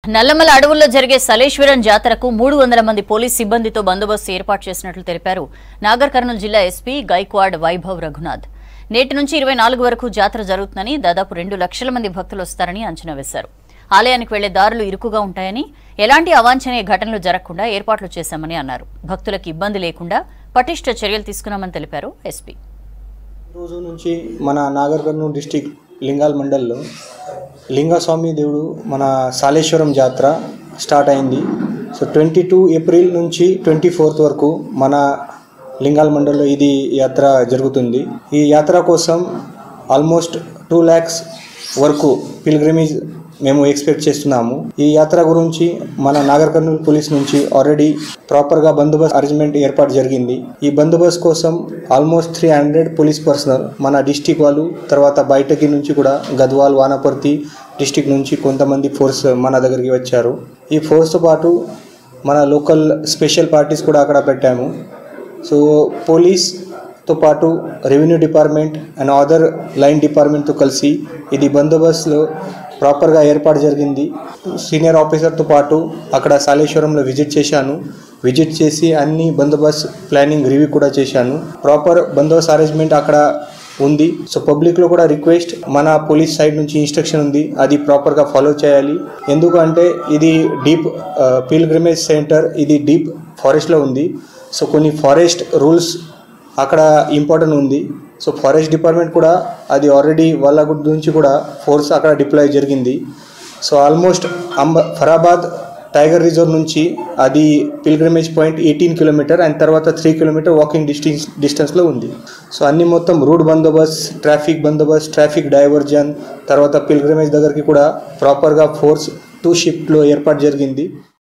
నల్లమల అడవుల్లో జరిగే సలేశ్వరం జాతరకు మూడు వందల మంది పోలీస్ సిబ్బందితో బందోబస్తు ఏర్పాటు చేసినట్లు తెలిపారు నాగర్ కర్నూలు జిల్లా ఎస్పీ గైక్వాడ్ వైభవ్ రఘునాథ్ నేటి నుంచి ఇరవై నాలుగు వరకు జాతర జరుగుతుందని దాదాపు రెండు లక్షల మంది భక్తులు వస్తారని అంచనా వేశారు ఆలయానికి వెళ్లే దారులు ఇరుకుగా ఉంటాయని ఎలాంటి అవాంఛనీయ ఘటనలు జరగకుండా ఏర్పాట్లు చేశామని అన్నారు భక్తులకు ఇబ్బంది లేకుండా పటిష్ట చర్యలు తీసుకున్నామని తెలిపారు ఎస్పీ రోజు నుంచి మన నాగర్ కర్నూలు డిస్టిక్ లింగాల్ మండల్లో లింగస్వామి దేవుడు మన సాలేశ్వరం జాతర స్టార్ట్ అయింది సో ట్వంటీ టూ ఏప్రిల్ నుంచి ట్వంటీ ఫోర్త్ వరకు మన లింగాల్ మండల్లో ఇది యాత్ర జరుగుతుంది ఈ యాత్ర కోసం ఆల్మోస్ట్ టూ ల్యాక్స్ వరకు పిల్గ్రిమేజ్ మేము ఎక్స్పెక్ట్ చేస్తున్నాము ఈ యాత్ర గురించి మన నాగర్ కర్నూలు పోలీస్ నుంచి ఆల్రెడీ ప్రాపర్గా బందోబస్తు అరేంజ్మెంట్ ఏర్పాటు జరిగింది ఈ బందోబస్తు కోసం almost three hundred police personnel మన డిస్టిక్ వాళ్ళు తర్వాత బయటకి నుంచి కూడా గద్వాల్ వానపర్తి డిస్టిక్ నుంచి కొంతమంది ఫోర్స్ మన దగ్గరికి వచ్చారు ఈ ఫోర్స్తో పాటు మన లోకల్ స్పెషల్ పార్టీస్ కూడా అక్కడ పెట్టాము సో పోలీస్తో పాటు revenue department and other line డిపార్ట్మెంట్తో కలిసి ఇది బందోబస్తులో ప్రాపర్గా ఏర్పాటు జరిగింది సీనియర్ ఆఫీసర్తో పాటు అక్కడ సాలేశ్వరంలో విజిట్ చేశాను విజిట్ చేసి అన్ని బందోబస్తు ప్లానింగ్ రివ్యూ కూడా చేశాను ప్రాపర్ బందోబస్తు అరేంజ్మెంట్ అక్కడ ఉంది సో పబ్లిక్లో కూడా రిక్వెస్ట్ మన పోలీస్ సైడ్ నుంచి ఇన్స్ట్రక్షన్ ఉంది అది ప్రాపర్గా ఫాలో చేయాలి ఎందుకంటే ఇది డీప్ పిల్గ్రిమేజ్ సెంటర్ ఇది డీప్ ఫారెస్ట్లో ఉంది సో కొన్ని ఫారెస్ట్ రూల్స్ అక్కడ ఇంపార్టెంట్ ఉంది సో ఫారెస్ట్ డిపార్ట్మెంట్ కూడా అది ఆల్రెడీ వాళ్ళ నుంచి కూడా ఫోర్స్ అక్కడ డిప్లాయ్ జరిగింది so almost Amrabad tiger reserve నుంచి అది pilgrimage point eighteen kilometre and తర్వాత త్రీ కిలోమీటర్ వాకింగ్ డిస్టెన్స్ డిస్టెన్స్లో ఉంది సో అన్ని మొత్తం రూట్ బందోబస్త్ ట్రాఫిక్ బందోబస్త్ ట్రాఫిక్ డైవర్జన్ తర్వాత పిల్గ్రిమేజ్ దగ్గరికి కూడా ప్రాపర్గా ఫోర్స్ టూ షిఫ్ట్లో ఏర్పాటు జరిగింది